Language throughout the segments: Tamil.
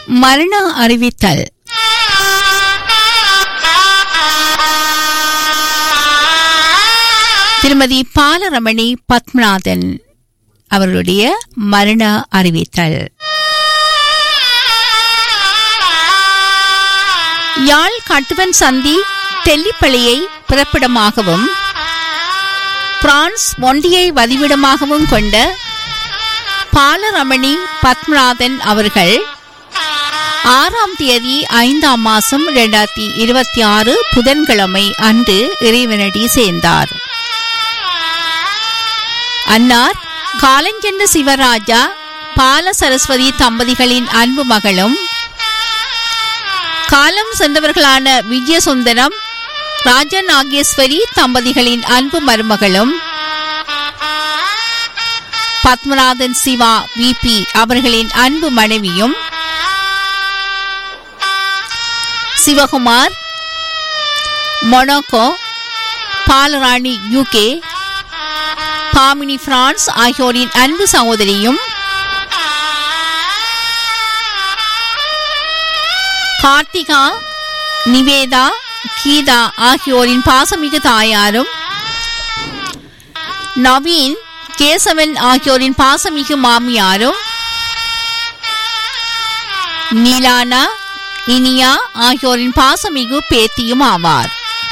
மரண அறிவித்தல் திருமதி பாலரமணி பத்மநாதன் அவர்களுடைய மரண அறிவித்தல் யாழ் கட்டுவன் சந்தி தெல்லிப்பள்ளியை பிறப்பிடமாகவும் பிரான்ஸ் ஒண்டியை வதிவிடமாகவும் கொண்ட பாலரமணி பத்மநாதன் அவர்கள் ஆறாம் தேதி ஐந்தாம் மாசம் இரண்டாயிரத்தி இருபத்தி ஆறு புதன்கிழமை அன்று இறைவனடி சேர்ந்தார் அன்னார் காலஞ்சென்ற சிவராஜா பால சரஸ்வதி தம்பதிகளின் அன்பு மகளும் காலம் சென்றவர்களான விஜயசுந்தரம் ராஜநாகேஸ்வரி தம்பதிகளின் அன்பு மருமகளும் பத்மநாதன் சிவா விபி அவர்களின் அன்பு மனைவியும் Sivakumar Monaco Balarani UK Bamini France ஆகியோரின் அன்பு சகோதரியும் கார்த்திகா நிவேதா கீதா ஆகியோரின் பாசமிகு தாயாரும் நவீன் கேசவன் ஆகியோரின் பாசமிகு மாமியாரும் நீலானா இனியா ஆகியோரின் பாசமிகு பேத்தியும் ஆவார்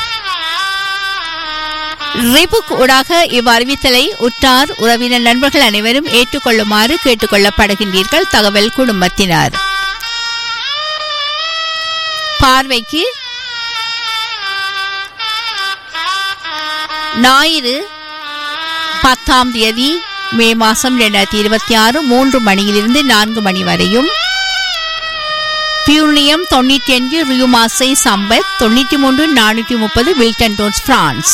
ரிபுக் ஊடாக இவ்வறிவித்தலை உற்றார் உறவினர் நண்பர்கள் அனைவரும் ஏற்றுக்கொள்ளுமாறு கேட்டுக்கொள்ளப்படுகின்றீர்கள் தகவல் குடும்பத்தினர் பார்வைக்கு ஞாயிறு பத்தாம் தேதி மே மாதம் இரண்டாயிரத்தி இருபத்தி ஆறு மூன்று மணியிலிருந்து நான்கு மணி வரையும் பியூனியம் தொண்ணூற்றி அஞ்சு ரியூமாசை சம்பத் தொண்ணூற்றி மூன்று நானூற்றி முப்பது வில்டன் டோன்ஸ் பிரான்ஸ்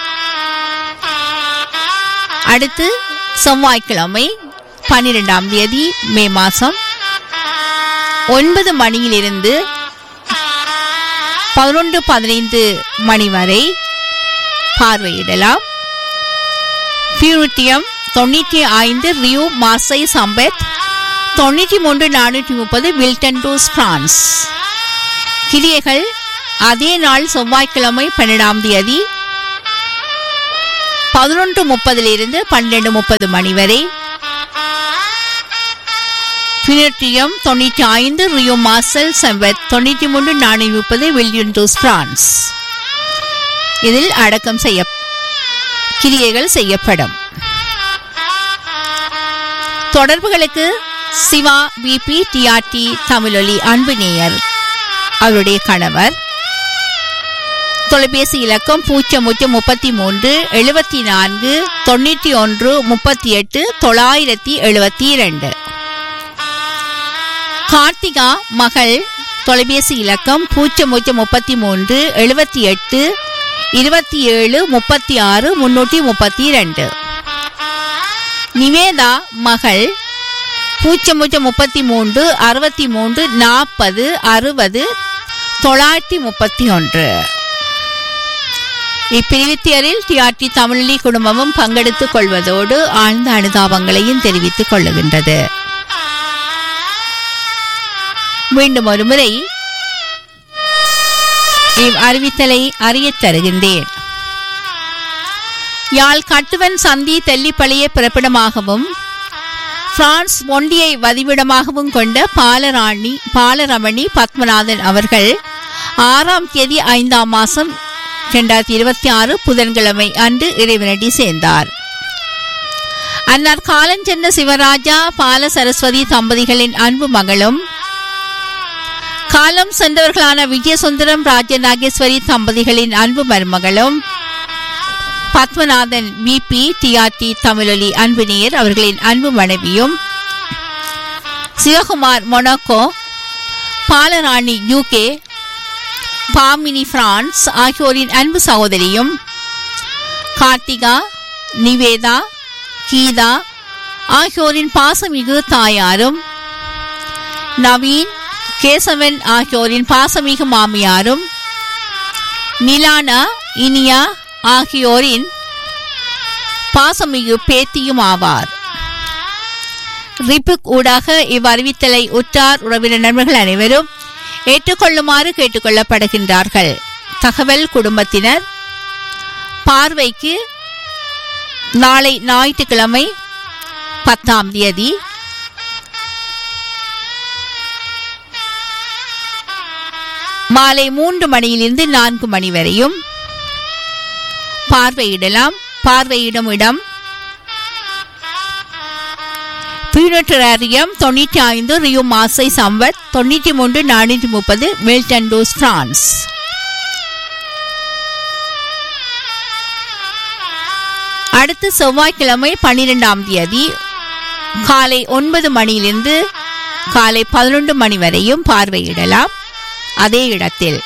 அடுத்து செவ்வாய்க்கிழமை பன்னிரெண்டாம் தேதி மே மாதம் ஒன்பது மணியிலிருந்து பதினொன்று பதினைந்து மணி வரை பார்வையிடலாம் பியூரிட்டியம் தொண்ணூற்றி ஐந்து ரியூ மாசை சம்பத் தொண்ணூற்றி மூன்று நானூற்றி முப்பது வில்டன் டூஸ் பிரான்ஸ் கிரியைகள் அதே நாள் செவ்வாய்க்கிழமை பன்னெண்டாம் தேதி பதினொன்று முப்பதிலிருந்து பன்னிரண்டு முப்பது மணி வரை பினிட்டியம் தொண்ணூற்றி ஐந்து ரியோ மாசல் செம்பத் தொண்ணூற்றி மூன்று நானூற்றி முப்பது வில்லியன் டூஸ் பிரான்ஸ் இதில் அடக்கம் செய்ய கிரியைகள் செய்யப்படும் தொடர்புகளுக்கு சிவா பிபி டிஆர்டி தமிழொலி அன்பு நேயர் அவருடைய கணவர் தொலைபேசி இலக்கம் பூஜ்ஜியம் பூஜ்ஜியம் முப்பத்தி மூன்று எழுபத்தி நான்கு தொண்ணூற்றி ஒன்று முப்பத்தி எட்டு தொள்ளாயிரத்தி எழுபத்தி இரண்டு கார்த்திகா மகள் தொலைபேசி இலக்கம் பூஜ்ஜியம் பூஜ்ஜியம் முப்பத்தி மூன்று எழுபத்தி எட்டு இருபத்தி ஏழு முப்பத்தி ஆறு முன்னூற்றி முப்பத்தி ரெண்டு நிவேதா மகள் பூஜ்ஜியம் பூஜ்ஜியம் முப்பத்தி மூன்று அறுபத்தி மூன்று நாற்பது அறுபது தொள்ளாயிரத்தி முப்பத்தி ஒன்று இப்பிரிவித்தியரில் டிஆர்டி தமிழி குடும்பமும் பங்கெடுத்துக் கொள்வதோடு ஆழ்ந்த அனுதாபங்களையும் தெரிவித்துக் கொள்ளுகின்றது மீண்டும் ஒரு முறை இவ் அறிவித்தலை அறியத் தருகின்றேன் யாழ் கட்டுவன் சந்தி தெல்லிப்பள்ளிய பிறப்பிடமாகவும் பிரான்ஸ் ஒண்டியை வதிவிடமாகவும் கொண்ட பாலராணி பாலரமணி பத்மநாதன் அவர்கள் ஆறாம் தேதி ஐந்தாம் மாதம் இரண்டாயிரத்தி இருபத்தி ஆறு புதன்கிழமை அன்று இறைவனடி சேர்ந்தார் அன்னார் காலஞ்சென்ற சிவராஜா பால சரஸ்வதி தம்பதிகளின் அன்பு மகளும் காலம் சென்றவர்களான விஜயசுந்தரம் ராஜநாகேஸ்வரி தம்பதிகளின் அன்பு மருமகளும் பத்மநாதன் விபி டிஆர்டி தமிழொலி அன்பு நேயர் அவர்களின் அன்பு மனைவியும் Sivakumar Monaco Balarani UK Bamini France ஆகியோரின் அன்பு சகோதரியும் கார்த்திகா நிவேதா கீதா ஆகியோரின் பாசமிகு தாயாரும் நவீன் கேசவன் ஆகியோரின் பாசமிகு மாமியாரும் நிலானா இனியா ஆகியோரின் பாசமிகு பேத்தியும் ஆவார் ரிப்புக் ஊடாக இவ்வறிவித்தலை உற்றார் உறவினர் நண்பர்கள் அனைவரும் ஏற்றுக்கொள்ளுமாறு கேட்டுக்கொள்ளப்படுகின்றார்கள் தகவல் குடும்பத்தினர் பார்வைக்கு நாளை ஞாயிற்றுக்கிழமை பத்தாம் தேதி மாலை மூன்று மணியிலிருந்து நான்கு மணி வரையும் பார்வையிடலாம் பார்வையிடும் இடம் பியூனட்டராரியம் தொண்ணூற்றி ஐந்து ரியோ மாசை சம்பத் தொண்ணூற்றி மூன்று நானூற்றி முப்பது மில்டன்டோஸ் பிரான்ஸ் அடுத்த செவ்வாய்க்கிழமை பன்னிரெண்டாம் தேதி காலை ஒன்பது மணியிலிருந்து காலை பதினொன்று மணி வரையும் பார்வையிடலாம் அதே இடத்தில்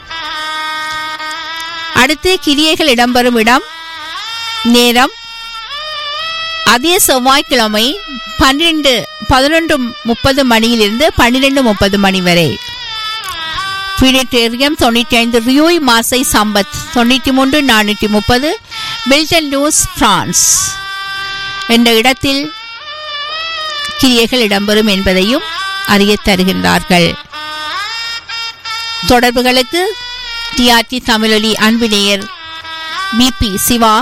அடுத்து கிரியைகள் இடம்பெறும் இடம் நேரம் அதே செவ்வாய்க்கிழமை பன்னிரண்டு பதினொன்று முப்பது மணியிலிருந்து பன்னிரெண்டு முப்பது மணி வரை பீடிட்டேரியம் தொண்ணூற்றி ஐந்து ரியோய் மாசை சம்பத் தொண்ணூற்றி மூன்று நானூற்றி முப்பது பில்டன் நியூஸ் பிரான்ஸ் என்ற இடத்தில் கிரியைகள் இடம்பெறும் என்பதையும் அறியத் தருகின்றார்கள் தொடர்புகளுக்கு டிஆர்டி தமிழொலி அன்பினேயர் பிபி சிவா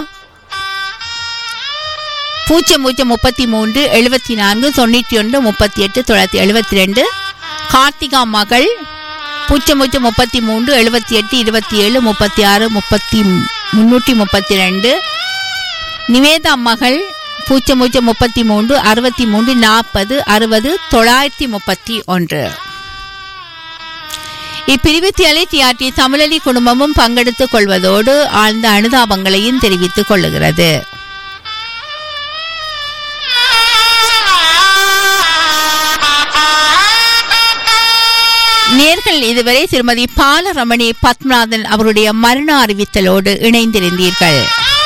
பூஜ்ஜியம் பூஜ்ஜியம் முப்பத்தி மூன்று எழுபத்தி நான்கு தொண்ணூற்றி ஒன்று முப்பத்தி எட்டு தொள்ளாயிரத்தி எழுபத்தி ரெண்டு கார்த்திகா மகள் பூஜ்ஜியம் பூஜ்ஜியம் முப்பத்தி மூன்று எழுபத்தி எட்டு இருபத்தி ஏழு முப்பத்தி ஆறு முப்பத்தி முன்னூற்றி முப்பத்தி ரெண்டு நிவேதா மகள் பூஜ்ஜியம் பூஜ்ஜியம் முப்பத்தி மூன்று அறுபத்தி மூன்று நாற்பது அறுபது தொள்ளாயிரத்தி முப்பத்தி ஒன்று இப்பிரிவுத்தியலை டிஆர்டி தமிழலி குடும்பமும் பங்கெடுத்துக் கொள்வதோடு ஆழ்ந்த அனுதாபங்களையும் தெரிவித்துக் கொள்ளுகிறது நேர்கள் இதுவரை திருமதி பாலரமணி பத்மநாதன் அவருடைய மரண அறிவித்தலோடு இணைந்திருந்தீர்கள்